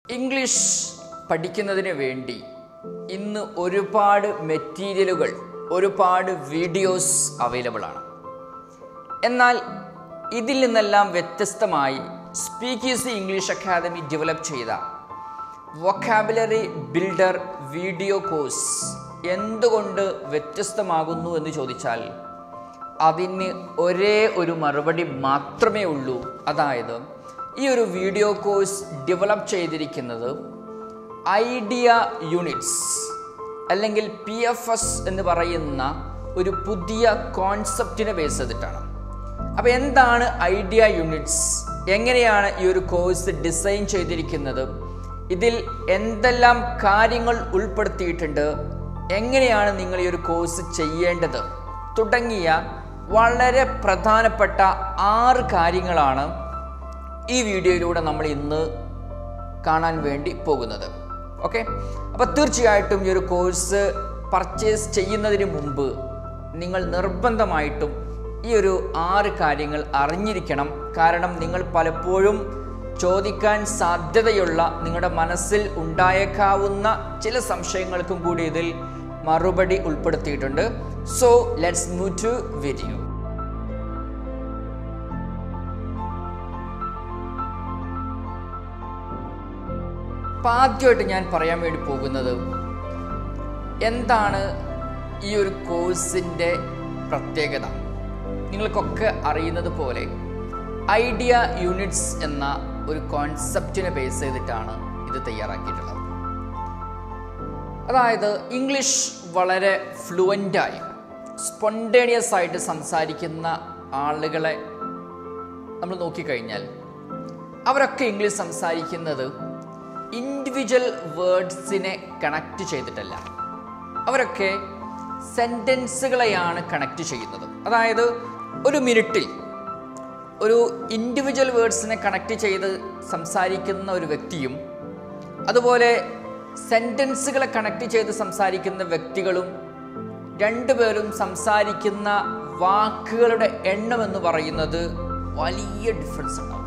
English പഠിക്കുന്നതിന് വേണ്ടി ഇന്ന് ഒരുപാട് മെറ്റീരിയലുകൾ ഒരുപാട് വീഡിയോസ് അവൈലബിൾ ആണ് എന്നാൽ ഇതിൽ നിന്നെല്ലാം വ്യത്യസ്തമായി speak easy English academy develop ചെയ്ത വൊക്കാബുലറി ബിൽഡർ വീഡിയോ കോഴ്സ് എന്തുകൊണ്ട് വ്യത്യസ്തമാകുന്നു എന്ന് ചോദിച്ചാൽ അതിന് ഒരേ ഒരു മറുപടി മാത്രമേ ഉള്ളൂ അതായത് ഈ ഒരു വീഡിയോ കോഴ്സ് ഡെവലപ്പ് ചെയ്തിരിക്കുന്നത് ഐഡിയ യൂണിറ്റ്സ് അല്ലെങ്കിൽ പി എഫ് എസ് എന്ന് പറയുന്ന ഒരു പുതിയ കോൺസെപ്റ്റിനെ ബേസ് ചെയ്തിട്ടാണ് അപ്പോൾ എന്താണ് ഐഡിയ യൂണിറ്റ്സ് എങ്ങനെയാണ് ഈ ഒരു കോഴ്സ് ഡിസൈൻ ചെയ്തിരിക്കുന്നത് ഇതിൽ എന്തെല്ലാം കാര്യങ്ങൾ ഉൾപ്പെടുത്തിയിട്ടുണ്ട് എങ്ങനെയാണ് നിങ്ങൾ ഈ ഒരു കോഴ്സ് ചെയ്യേണ്ടത് തുടങ്ങിയ വളരെ പ്രധാനപ്പെട്ട ആറ് കാര്യങ്ങളാണ് ഈ വീഡിയോയിലൂടെ നമ്മൾ ഇന്ന് കാണാൻ വേണ്ടി പോകുന്നത് ഓക്കെ അപ്പോൾ തീർച്ചയായിട്ടും ഈ ഒരു കോഴ്സ് പർച്ചേസ് ചെയ്യുന്നതിന് മുമ്പ് നിങ്ങൾ നിർബന്ധമായിട്ടും ഈ ഒരു ആറ് കാര്യങ്ങൾ അറിഞ്ഞിരിക്കണം കാരണം നിങ്ങൾ പലപ്പോഴും ചോദിക്കാൻ സാധ്യതയുള്ള നിങ്ങളുടെ മനസ്സിൽ ഉണ്ടായേക്കാവുന്ന ചില സംശയങ്ങൾക്കും കൂടി ഇതിൽ മറുപടി ഉൾപ്പെടുത്തിയിട്ടുണ്ട് so let's move to video അപ്പം ആദ്യമായിട്ട് ഞാൻ പറയാൻ വേണ്ടി പോകുന്നത് എന്താണ് ഈ ഒരു കോഴ്സിൻ്റെ പ്രത്യേകത നിങ്ങൾക്കൊക്കെ അറിയുന്നത് പോലെ ഐഡിയ യൂണിറ്റ്സ് എന്ന ഒരു കോൺസെപ്റ്റിനെ ബേസ് ചെയ്തിട്ടാണ് ഇത് തയ്യാറാക്കിയിട്ടുള്ളത് അതായത് ഇംഗ്ലീഷ് വളരെ ഫ്ലുവൻ്റായി സ്പോണ്ടേനിയസ് ആയിട്ട് സംസാരിക്കുന്ന ആളുകളെ നമ്മൾ നോക്കിക്കഴിഞ്ഞാൽ അവരൊക്കെ ഇംഗ്ലീഷ് സംസാരിക്കുന്നത് ഇൻഡിവിജ്വൽ വേർഡ്സിനെ കണക്ട് ചെയ്തിട്ടല്ല അവരൊക്കെ സെൻറ്റൻസുകളെയാണ് കണക്ട് ചെയ്യുന്നത് അതായത് ഒരു മിനിറ്റിൽ ഒരു ഇൻഡിവിജ്വൽ വേർഡ്സിനെ കണക്ട് ചെയ്ത് സംസാരിക്കുന്ന ഒരു വ്യക്തിയും അതുപോലെ സെൻറ്റൻസുകളെ കണക്ട് ചെയ്ത് സംസാരിക്കുന്ന വ്യക്തികളും രണ്ടുപേരും സംസാരിക്കുന്ന വാക്കുകളുടെ എണ്ണം എന്ന് പറയുന്നത് വലിയ ഡിഫറൻസ് ഉണ്ടാവും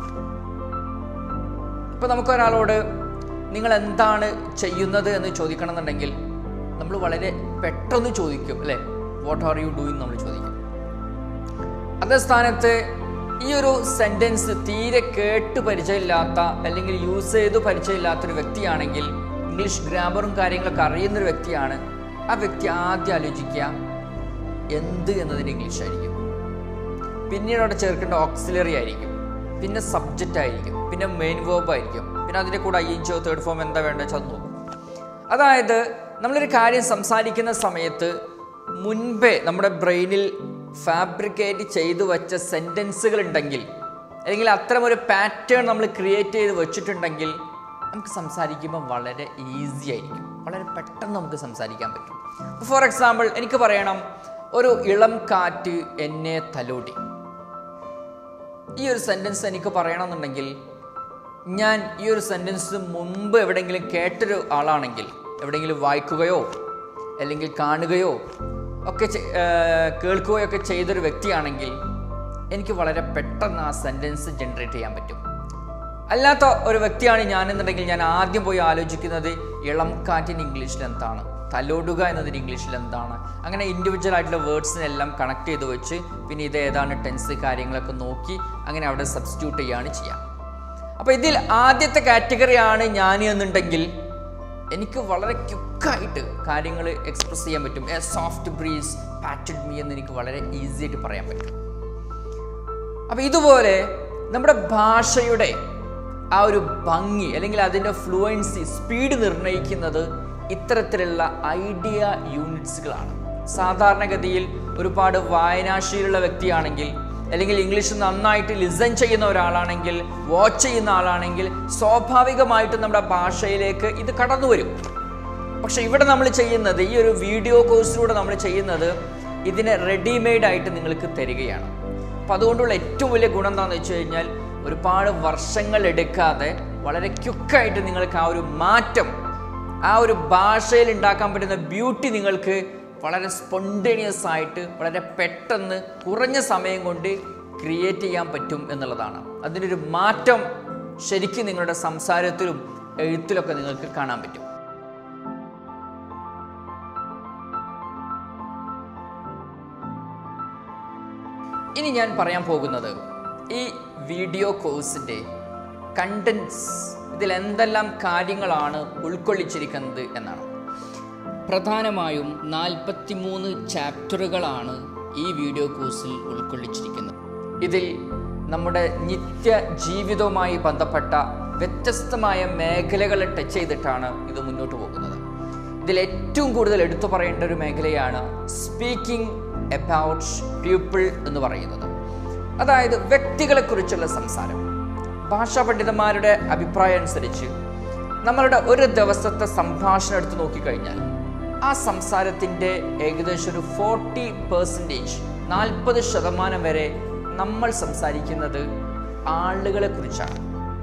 ഇപ്പം നമുക്കൊരാളോട് നിങ്ങൾ എന്താണ് ചെയ്യുന്നത് എന്ന് ചോദിക്കണമെന്നുണ്ടെങ്കിൽ നമ്മൾ വളരെ പെട്ടെന്ന് ചോദിക്കും അല്ലേ വാട്ട് ആർ യു ഡൂയിങ് നമ്മൾ ചോദിക്കും അതേ സ്ഥാനത്ത് ഈ ഒരു സെൻറ്റൻസ് തീരെ കേട്ട് പരിചയമില്ലാത്ത അല്ലെങ്കിൽ യൂസ് ചെയ്ത് പരിചയമില്ലാത്തൊരു വ്യക്തിയാണെങ്കിൽ ഇംഗ്ലീഷ് ഗ്രാമറും കാര്യങ്ങളൊക്കെ അറിയുന്നൊരു വ്യക്തിയാണ് ആ വ്യക്തി ആദ്യം ആലോചിക്കുക എന്ത് എന്നതിന് ഇംഗ്ലീഷ് ആയിരിക്കും പിന്നീട് അവിടെ ചേർക്കേണ്ട ഓക്സിലറി ആയിരിക്കും പിന്നെ സബ്ജക്റ്റ് ആയിരിക്കും പിന്നെ മെയിൻ വേർബ് ആയിരിക്കും പിന്നെ അതിൻ്റെ കൂടെ ഐ എൻ തേർഡ് ഫോം എന്താ വേണ്ടത് വെച്ചാൽ നോക്കും അതായത് നമ്മളൊരു കാര്യം സംസാരിക്കുന്ന സമയത്ത് മുൻപേ നമ്മുടെ ബ്രെയിനിൽ ഫാബ്രിക്കേറ്റ് ചെയ്തു വച്ച സെൻറ്റൻസുകൾ ഉണ്ടെങ്കിൽ അല്ലെങ്കിൽ അത്തരമൊരു പാറ്റേൺ നമ്മൾ ക്രിയേറ്റ് ചെയ്ത് വെച്ചിട്ടുണ്ടെങ്കിൽ നമുക്ക് സംസാരിക്കുമ്പോൾ വളരെ ഈസി ആയിരിക്കും വളരെ പെട്ടെന്ന് നമുക്ക് സംസാരിക്കാൻ പറ്റും ഫോർ എക്സാമ്പിൾ എനിക്ക് പറയണം ഒരു ഇളം കാറ്റ് എന്നെ തലോടി ഈ ഒരു സെൻറ്റൻസ് എനിക്ക് പറയണമെന്നുണ്ടെങ്കിൽ ഞാൻ ഈ ഒരു സെൻറ്റൻസ് മുമ്പ് എവിടെയെങ്കിലും കേട്ടൊരു ആളാണെങ്കിൽ എവിടെയെങ്കിലും വായിക്കുകയോ അല്ലെങ്കിൽ കാണുകയോ ഒക്കെ കേൾക്കുകയോ ഒക്കെ ചെയ്തൊരു വ്യക്തിയാണെങ്കിൽ എനിക്ക് വളരെ പെട്ടെന്ന് ആ സെൻറ്റൻസ് ജനറേറ്റ് ചെയ്യാൻ പറ്റും അല്ലാത്ത ഒരു വ്യക്തിയാണ് ഞാനെന്നുണ്ടെങ്കിൽ ഞാൻ ആദ്യം പോയി ആലോചിക്കുന്നത് ഇളം കാറ്റിന് ഇംഗ്ലീഷിൽ എന്താണ് തലോടുക എന്നതിന് ഇംഗ്ലീഷിൽ എന്താണ് അങ്ങനെ ഇൻഡിവിജ്വൽ ആയിട്ടുള്ള വേർഡ്സിനെല്ലാം കണക്ട് ചെയ്ത് വെച്ച് പിന്നെ ഇത് ഏതാണ് ടെൻസ് കാര്യങ്ങളൊക്കെ നോക്കി അങ്ങനെ അവിടെ സബ്സ്റ്റിറ്റ്യൂട്ട് ചെയ്യുകയാണ് ചെയ്യുക അപ്പോൾ ഇതിൽ ആദ്യത്തെ കാറ്റഗറിയാണ് ഞാൻ എന്നുണ്ടെങ്കിൽ എനിക്ക് വളരെ ക്യുക്കായിട്ട് കാര്യങ്ങൾ എക്സ്പ്രസ് ചെയ്യാൻ പറ്റും a soft breeze patted me എന്ന് എനിക്ക് വളരെ ഈസി ആയിട്ട് പറയാൻ പറ്റും അപ്പോൾ ഇതുപോലെ നമ്മുടെ ഭാഷയുടെ ആ ഒരു ഭംഗി അല്ലെങ്കിൽ അതിൻ്റെ ഫ്ലുവൻസി സ്പീഡ് നിർണ്ണയിക്കുന്നത് ഇത്തരത്തിലുള്ള ഐഡിയ യൂണിറ്റ്സുകളാണ് സാധാരണഗതിയിൽ ഒരുപാട് വായനാശീലുള്ള വ്യക്തിയാണെങ്കിൽ അല്ലെങ്കിൽ ഇംഗ്ലീഷ് നന്നായിട്ട് ലിസൺ ചെയ്യുന്ന ഒരാളാണെങ്കിൽ വാച്ച് ചെയ്യുന്ന ആളാണെങ്കിൽ സ്വാഭാവികമായിട്ട് നമ്മുടെ ഭാഷയിലേക്ക് ഇത് കടന്നു വരും പക്ഷെ ഇവിടെ നമ്മൾ ചെയ്യുന്നത് ഈ ഒരു വീഡിയോ കോഴ്സിലൂടെ നമ്മൾ ചെയ്യുന്നത് ഇതിനെ റെഡിമെയ്ഡ് ആയിട്ട് നിങ്ങൾക്ക് തരികയാണ് അപ്പം അതുകൊണ്ടുള്ള ഏറ്റവും വലിയ ഗുണം എന്താണെന്ന് വെച്ച് കഴിഞ്ഞാൽ ഒരുപാട് വർഷങ്ങൾ എടുക്കാതെ വളരെ ക്യുക്കായിട്ട് നിങ്ങൾക്ക് ആ ഒരു മാറ്റം ആ ഒരു ഭാഷയിൽ ഉണ്ടാക്കാൻ പറ്റുന്ന ബ്യൂട്ടി നിങ്ങൾക്ക് വളരെ സ്പോണ്ടേനിയസ് ആയിട്ട് വളരെ പെട്ടെന്ന് കുറഞ്ഞ സമയം കൊണ്ട് ക്രിയേറ്റ് ചെയ്യാൻ പറ്റും എന്നുള്ളതാണ് അതിനൊരു മാറ്റം ശരിക്കും നിങ്ങളുടെ സംസാരത്തിലും എഴുത്തിലൊക്കെ നിങ്ങൾക്ക് കാണാൻ പറ്റും ഇനി ഞാൻ പറയാൻ പോകുന്നത് ഈ വീഡിയോ കോഴ്സിൻ്റെ കണ്ടൻസ് ഇതിൽ എന്തെല്ലാം കാര്യങ്ങളാണ് ഉൾക്കൊള്ളിച്ചിരിക്കുന്നത് എന്നാണ് പ്രധാനമായും നാൽപ്പത്തിമൂന്ന് ചാപ്റ്ററുകളാണ് ഈ വീഡിയോ കോഴ്സിൽ ഉൾക്കൊള്ളിച്ചിരിക്കുന്നത് ഇതിൽ നമ്മുടെ നിത്യ ജീവിതവുമായി ബന്ധപ്പെട്ട വ്യത്യസ്തമായ മേഖലകളെ ടച്ച് ചെയ്തിട്ടാണ് ഇത് മുന്നോട്ട് പോകുന്നത് ഇതിൽ ഏറ്റവും കൂടുതൽ എടുത്തു പറയേണ്ട ഒരു മേഖലയാണ് സ്പീക്കിംഗ് എബൌട്ട് പീപ്പിൾ എന്ന് പറയുന്നത് അതായത് വ്യക്തികളെക്കുറിച്ചുള്ള സംസാരം ഭാഷാ പണ്ഡിതന്മാരുടെ അഭിപ്രായം അനുസരിച്ച് നമ്മളുടെ ഒരു ദിവസത്തെ സംഭാഷണം എടുത്ത് നോക്കിക്കഴിഞ്ഞാൽ ആ സംസാരത്തിൻ്റെ ഏകദേശം ഒരു ഫോർട്ടി പെർസെൻറ്റേജ് നാൽപ്പത് ശതമാനം വരെ നമ്മൾ സംസാരിക്കുന്നത് ആളുകളെ കുറിച്ചാണ്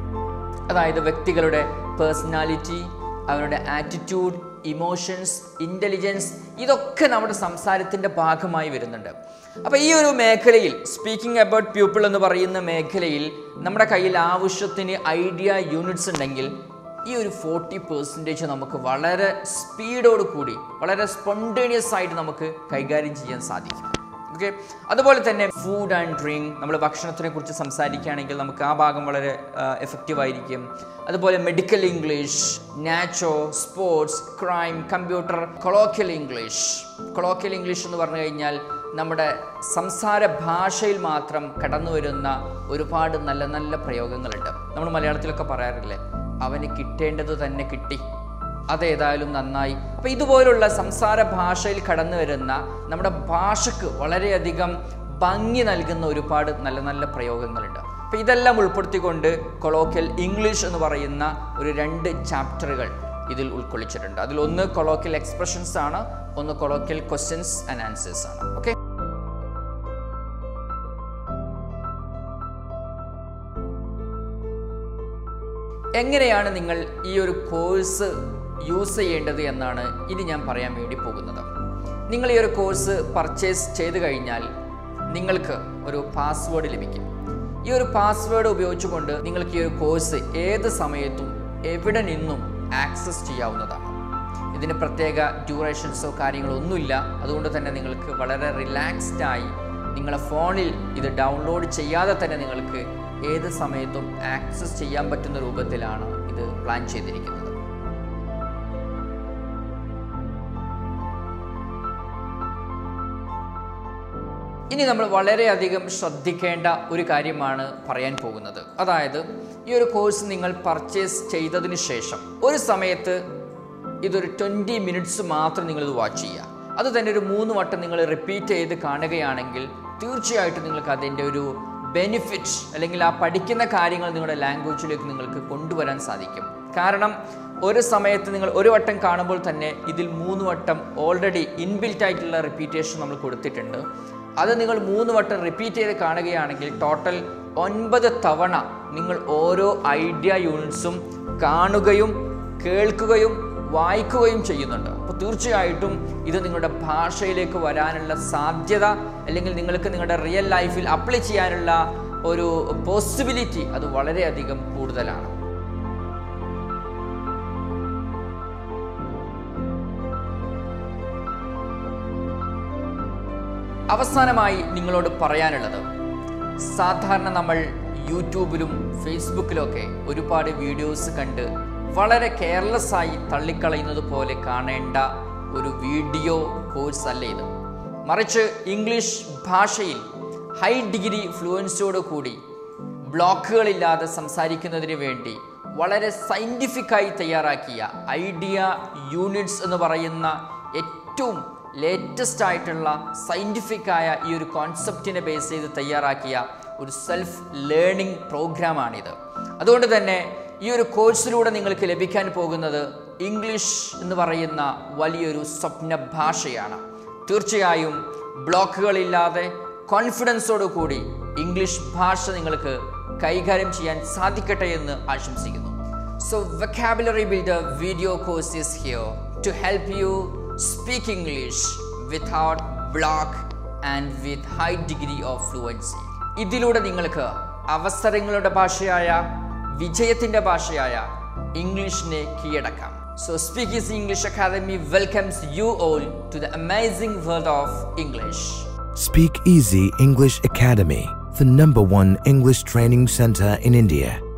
അതായത് വ്യക്തികളുടെ പേഴ്സണാലിറ്റി അവരുടെ ആറ്റിറ്റ്യൂഡ് ഇമോഷൻസ് ഇൻ്റലിജൻസ് ഇതൊക്കെ നമ്മുടെ സംസാരത്തിൻ്റെ ഭാഗമായി വരുന്നുണ്ട് അപ്പോൾ ഈ ഒരു മേഖലയിൽ സ്പീക്കിംഗ് അബൌട്ട് പീപ്പിൾ എന്ന് പറയുന്ന മേഖലയിൽ നമ്മുടെ കയ്യിൽ ആവശ്യത്തിന് ഐഡിയ യൂണിറ്റ്സ് ഉണ്ടെങ്കിൽ ഈ ഒരു ഫോർട്ടി പെർസെൻറ്റേജ് നമുക്ക് വളരെ സ്പീഡോട് കൂടി വളരെ സ്പോണ്ടേനിയസ് ആയിട്ട് നമുക്ക് കൈകാര്യം ചെയ്യാൻ സാധിക്കും ഓക്കെ അതുപോലെ തന്നെ ഫുഡ് ആൻഡ് ഡ്രിങ്ക് നമ്മൾ ഭക്ഷണത്തിനെ കുറിച്ച് സംസാരിക്കുകയാണെങ്കിൽ നമുക്ക് ആ ഭാഗം വളരെ എഫക്റ്റീവ് ആയിരിക്കും അതുപോലെ medical English nature sports crime computer colloquial English colloquial English എന്ന് പറഞ്ഞു കഴിഞ്ഞാൽ നമ്മുടെ സംസാര ഭാഷയിൽ മാത്രം കടന്നു വരുന്ന ഒരുപാട് നല്ല നല്ല പ്രയോഗങ്ങളുണ്ട് നമ്മൾ മലയാളത്തിലൊക്കെ പറയാറില്ലേ അവന് കിട്ടേണ്ടത് തന്നെ കിട്ടി അതേതായാലും നന്നായി അപ്പം ഇതുപോലുള്ള സംസാര ഭാഷയിൽ കടന്നു വരുന്ന നമ്മുടെ ഭാഷക്ക് വളരെയധികം ഭംഗി നൽകുന്ന ഒരുപാട് നല്ല നല്ല പ്രയോഗങ്ങളുണ്ട് അപ്പം ഇതെല്ലാം ഉൾപ്പെടുത്തിക്കൊണ്ട് കൊളോക്കൽ ഇംഗ്ലീഷ് എന്ന് പറയുന്ന ഒരു രണ്ട് ചാപ്റ്ററുകൾ ഇതിൽ ഉൾക്കൊള്ളിച്ചിട്ടുണ്ട് അതിലൊന്ന് കൊളോക്കൽ എക്സ്പ്രഷൻസ് ആണ് ഒന്ന് കൊളോക്കൽ ക്വസ്റ്റ്യൻസ് ആൻഡ് ആൻസേഴ്സ് ആണ് ഓക്കെ എങ്ങനെയാണ് നിങ്ങൾ ഈ ഒരു കോഴ്സ് യൂസ് ചെയ്യേണ്ടത് എന്നാണ് ഇനി ഞാൻ പറയാൻ വേണ്ടി പോകുന്നത് നിങ്ങൾ ഈ ഒരു കോഴ്സ് പർച്ചേസ് ചെയ്ത് കഴിഞ്ഞാൽ നിങ്ങൾക്ക് ഒരു പാസ്വേഡ് ലഭിക്കും ഈ ഒരു പാസ്വേഡ് ഉപയോഗിച്ചുകൊണ്ട് നിങ്ങൾക്ക് ഈ ഒരു കോഴ്സ് ഏത് സമയത്തും എവിടെ നിന്നും ആക്സസ് ചെയ്യാവുന്നതാണ് ഇതിന് പ്രത്യേക ഡ്യൂറേഷൻസോ കാര്യങ്ങളോ ഒന്നുമില്ല അതുകൊണ്ട് തന്നെ നിങ്ങൾക്ക് വളരെ റിലാക്സ്ഡ് ആയി നിങ്ങളുടെ ഫോണിൽ ഇത് ഡൗൺലോഡ് ചെയ്യാതെ തന്നെ നിങ്ങൾക്ക് ഏത് സമയത്തും ആക്സസ് ചെയ്യാൻ പറ്റുന്ന രൂപത്തിലാണ് ഇത് പ്ലാൻ ചെയ്തിരിക്കുന്നത് ഇനി നമ്മൾ വളരെയധികം ശ്രദ്ധിക്കേണ്ട ഒരു കാര്യമാണ് പറയാൻ പോകുന്നത് അതായത് ഈ ഒരു കോഴ്സ് നിങ്ങൾ പർച്ചേസ് ചെയ്തതിന് ശേഷം ഒരു സമയത്ത് ഇതൊരു ട്വൻറ്റി മിനിറ്റ്സ് മാത്രം നിങ്ങളിത് വാച്ച് ചെയ്യുക അത് തന്നെ ഒരു മൂന്ന് വട്ടം നിങ്ങൾ റിപ്പീറ്റ് ചെയ്ത് കാണുകയാണെങ്കിൽ തീർച്ചയായിട്ടും നിങ്ങൾക്ക് അതിൻ്റെ ഒരു ബെനിഫിറ്റ് അല്ലെങ്കിൽ ആ പഠിക്കുന്ന കാര്യങ്ങൾ നിങ്ങളുടെ ലാംഗ്വേജിലേക്ക് നിങ്ങൾക്ക് കൊണ്ടുവരാൻ സാധിക്കും കാരണം ഒരു സമയത്ത് നിങ്ങൾ ഒരു വട്ടം കാണുമ്പോൾ തന്നെ ഇതിൽ മൂന്ന് വട്ടം ഓൾറെഡി ഇൻബിൽറ്റ് ആയിട്ടുള്ള റിപ്പീറ്റേഷൻ നമ്മൾ കൊടുത്തിട്ടുണ്ട് അത് നിങ്ങൾ മൂന്ന് വട്ടം റിപ്പീറ്റ് ചെയ്ത് കാണുകയാണെങ്കിൽ ടോട്ടൽ ഒൻപത് തവണ നിങ്ങൾ ഓരോ ഐഡിയ യൂണിറ്റ്സും കാണുകയും കേൾക്കുകയും വായിക്കുകയും ചെയ്യുന്നുണ്ട് അപ്പോൾ തീർച്ചയായിട്ടും ഇത് നിങ്ങളുടെ ഭാഷയിലേക്ക് വരാനുള്ള സാധ്യത അല്ലെങ്കിൽ നിങ്ങൾക്ക് നിങ്ങളുടെ റിയൽ ലൈഫിൽ അപ്ലൈ ചെയ്യാനുള്ള ഒരു പോസിബിലിറ്റി അത് വളരെയധികം കൂടുതലാണ് അവസാനമായി നിങ്ങളോട് പറയാനുള്ളത് സാധാരണ നമ്മൾ യൂട്യൂബിലും ഫേസ്ബുക്കിലൊക്കെ ഒരുപാട് വീഡിയോസ് കണ്ട് വളരെ കെയർലെസ് ആയി തള്ളിക്കളയുന്നത് പോലെ കാണേണ്ട ഒരു വീഡിയോ കോഴ്സ് അല്ല ഇത് മറിച്ച് ഇംഗ്ലീഷ് ഭാഷയിൽ ഹൈ ഡിഗ്രി ഫ്ലുവൻസിയോട് കൂടി ബ്ലോക്കുകളില്ലാതെ സംസാരിക്കുന്നതിന് വേണ്ടി വളരെ സയൻറ്റിഫിക്കായി തയ്യാറാക്കിയ ഐഡിയ യൂണിറ്റ്സ് എന്ന് പറയുന്ന ഏറ്റവും ലേറ്റസ്റ്റ് ആയിട്ടുള്ള സയൻറ്റിഫിക്കായ ഈ ഒരു കോൺസെപ്റ്റിനെ ബേസ് ചെയ്ത് തയ്യാറാക്കിയ ഒരു സെൽഫ് ലേണിംഗ് പ്രോഗ്രാമാണിത് അതുകൊണ്ട് തന്നെ ഈ ഒരു കോഴ്സിലൂടെ നിങ്ങൾക്ക് ലഭിക്കാൻ പോകുന്നത് ഇംഗ്ലീഷ് എന്ന് പറയുന്ന വലിയൊരു സ്വപ്ന ഭാഷയാണ് തീർച്ചയായും ബ്ലോക്കുകളില്ലാതെ കോൺഫിഡൻസോടു കൂടി ഇംഗ്ലീഷ് ഭാഷ നിങ്ങൾക്ക് കൈകാര്യം ചെയ്യാൻ സാധിക്കട്ടെ എന്ന് ആശംസിക്കുന്നു so vocabulary builder video course is here to help you speak English without block and with high degree of fluency ഇതിലൂടെ നിങ്ങൾക്ക് അവസരങ്ങളുടെ ഭാഷയായ വിജയത്തിൻ്റെ ഭാഷയായ ഇംഗ്ലീഷിനെ കീഴടക്കാം so speak easy English academy welcomes you all to the amazing world of English Speak Easy English Academy, the number one English training center in India.